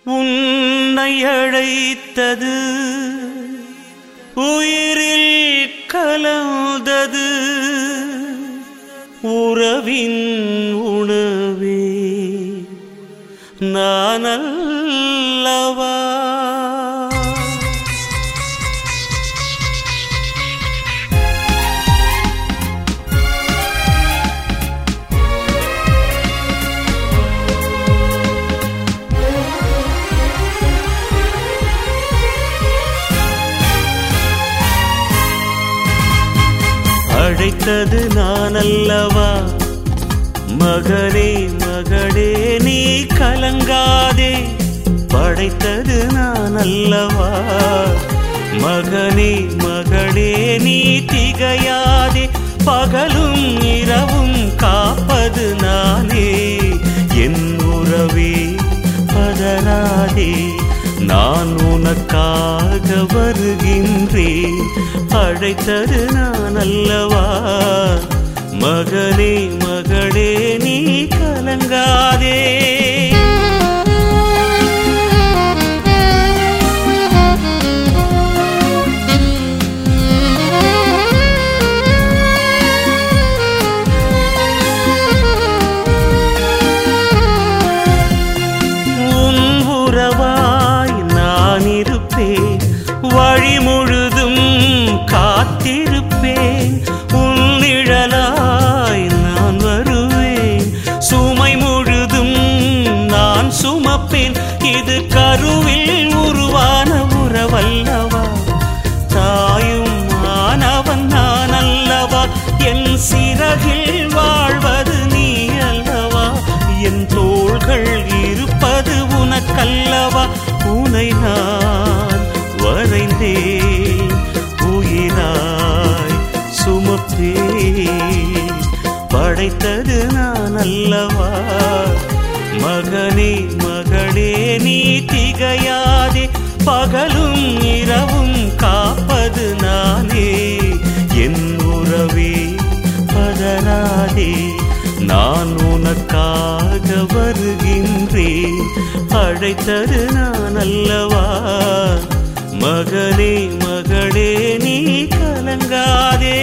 உன்னை அழைத்தது உயிரில் கலந்தது உறவின் உணவே நானல்லவா அழைத்தது நான் அல்லவா மகனே மகளே நீ கலங்காதே படைத்தது நான் அல்லவா மகனே மகளே நீ திகையாதே பகலும் இரவும் காப்பது நானே என் உறவே பதறாதே நான் உனக்காக வருகின்றேன் அழைத்தது நான் அல்லவா மகனே மகளே நீ கலங்காதே உன் உறவாய் நான் இருப்பேன் வழி முழுதும் காத்திருப்பேன் உன் நிழலாய் நான் வருவேன் சுமை முழுதும் நான் சுமப்பேன் இது கருவில் உருவான உறவல்லவா தாயும் மாணவன் நான் அல்லவா என் சிறகில் வாழ்வது நீ அல்லவா என் தோள்கள் இருப்பது உனக்கல்லவா உனை நான் வரைந்தேன் உயிராய் சுமப்பேன் படைத்தது நான் அல்லவா மகனே மகளே நீ திகையாதே பகலும் இரவும் காப்பது நானே என் உறவே பதறாதே நான் உனக்காக வருகின்றேன் அழைத்தது நான் அல்லவா மகனே மகளே நீ கலங்காதே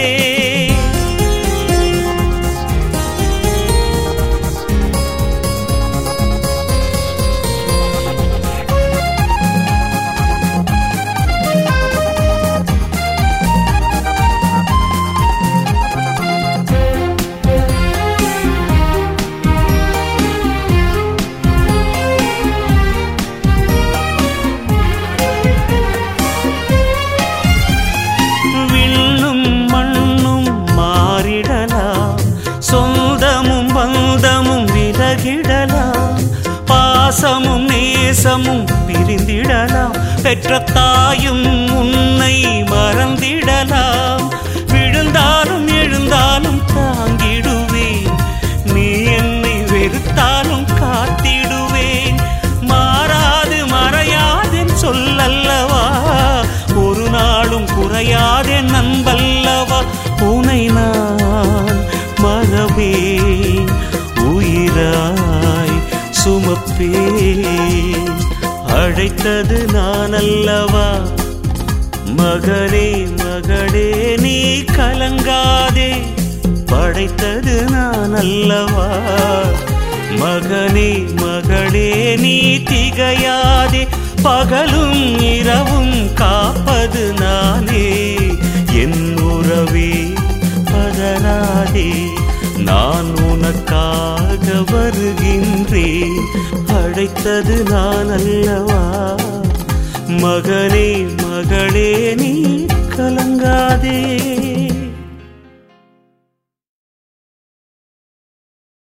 விண்ணும் மண்ணும் மாறிடலாம் சொந்தமும் பந்தமும் விலகிடலாம் பாசமும் நேசமும் பிரிந்திடலாம் பெற்ற தாயும் உன்னை மறந்திடலாம் விழுந்தாலும் எழுந்தாலும் தாங்கிடுவேன் நீ என்னை வெறுத்தாலும் காத்திடுவேன் மாறாது மறையாதென் சொல்லல்லவா ஒரு நாளும் குறையாதே நண்பல்லவா உனை நான் மறவேன் உயிராய் சுமப்பேன் அழைத்தது நான் அல்லவா மகனே மகளே நீ கலங்காதே படைத்தது நான் அல்லவா மகனே மகளே நீ திகையாதே பகலும் இரவும் காப்பது நானே என் உறவே பதறாதே நான் உனக்காக வருகின்றேன் அழைத்தது நான் அல்லவா மகனே மகளே நீ கலங்காதே